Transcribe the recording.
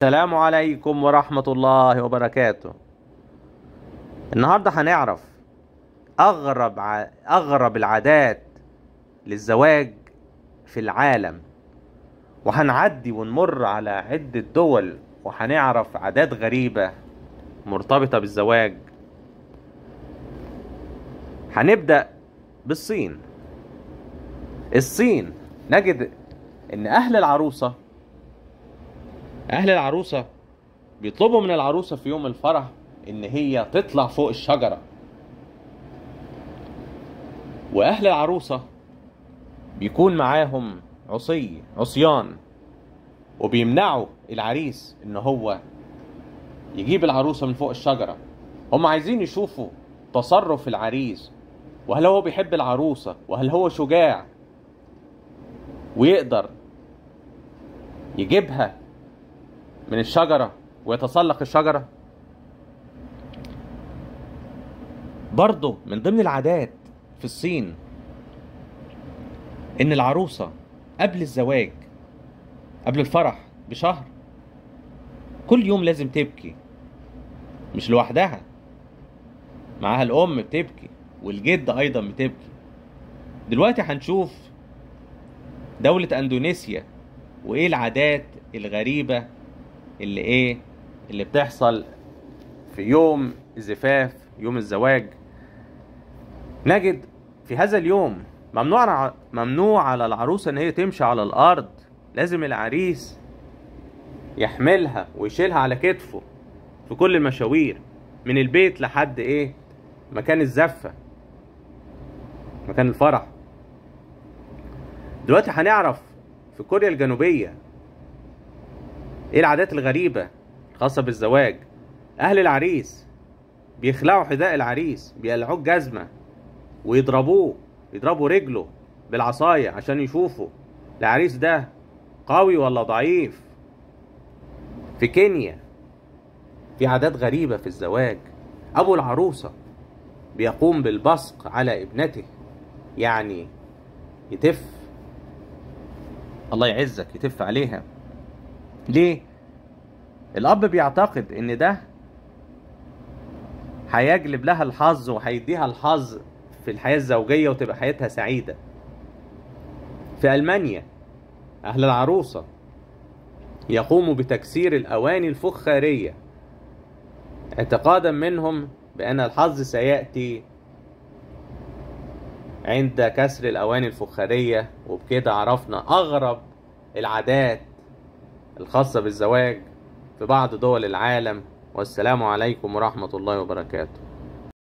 السلام عليكم ورحمة الله وبركاته النهاردة هنعرف أغرب ع... أغرب العادات للزواج في العالم وهنعدي ونمر على عدة دول وهنعرف عادات غريبة مرتبطة بالزواج هنبدأ بالصين الصين نجد ان اهل العروسة اهل العروسة بيطلبوا من العروسة في يوم الفرح ان هي تطلع فوق الشجرة واهل العروسة بيكون معاهم عصي عصيان وبيمنعوا العريس ان هو يجيب العروسة من فوق الشجرة هم عايزين يشوفوا تصرف العريس وهل هو بيحب العروسة وهل هو شجاع ويقدر يجيبها من الشجرة ويتسلق الشجرة برضه من ضمن العادات في الصين ان العروسة قبل الزواج قبل الفرح بشهر كل يوم لازم تبكي مش لوحدها معاها الام بتبكي والجد ايضا بتبكي دلوقتي هنشوف دولة اندونيسيا وايه العادات الغريبة اللي ايه اللي بتحصل في يوم الزفاف يوم الزواج نجد في هذا اليوم ممنوع ممنوع على العروسة ان هي تمشي على الارض لازم العريس يحملها ويشيلها على كتفه في كل المشاوير من البيت لحد ايه مكان الزفة مكان الفرح دلوقتي هنعرف في كوريا الجنوبية ايه العادات الغريبة الخاصة بالزواج اهل العريس بيخلعوا حذاء العريس بيقلعوه جزمة ويضربوه يضربوا رجله بالعصاية عشان يشوفوا العريس ده قوي ولا ضعيف في كينيا في عادات غريبة في الزواج أبو العروسة بيقوم بالبصق على ابنته يعني يتف الله يعزك يتف عليها ليه الأب بيعتقد إن ده هيجلب لها الحظ وهيديها الحظ في الحياة الزوجية وتبقى حياتها سعيدة في ألمانيا أهل العروسة يقوموا بتكسير الأواني الفخارية اعتقادا منهم بأن الحظ سيأتي عند كسر الأواني الفخارية وبكده عرفنا أغرب العادات الخاصة بالزواج في بعض دول العالم والسلام عليكم ورحمة الله وبركاته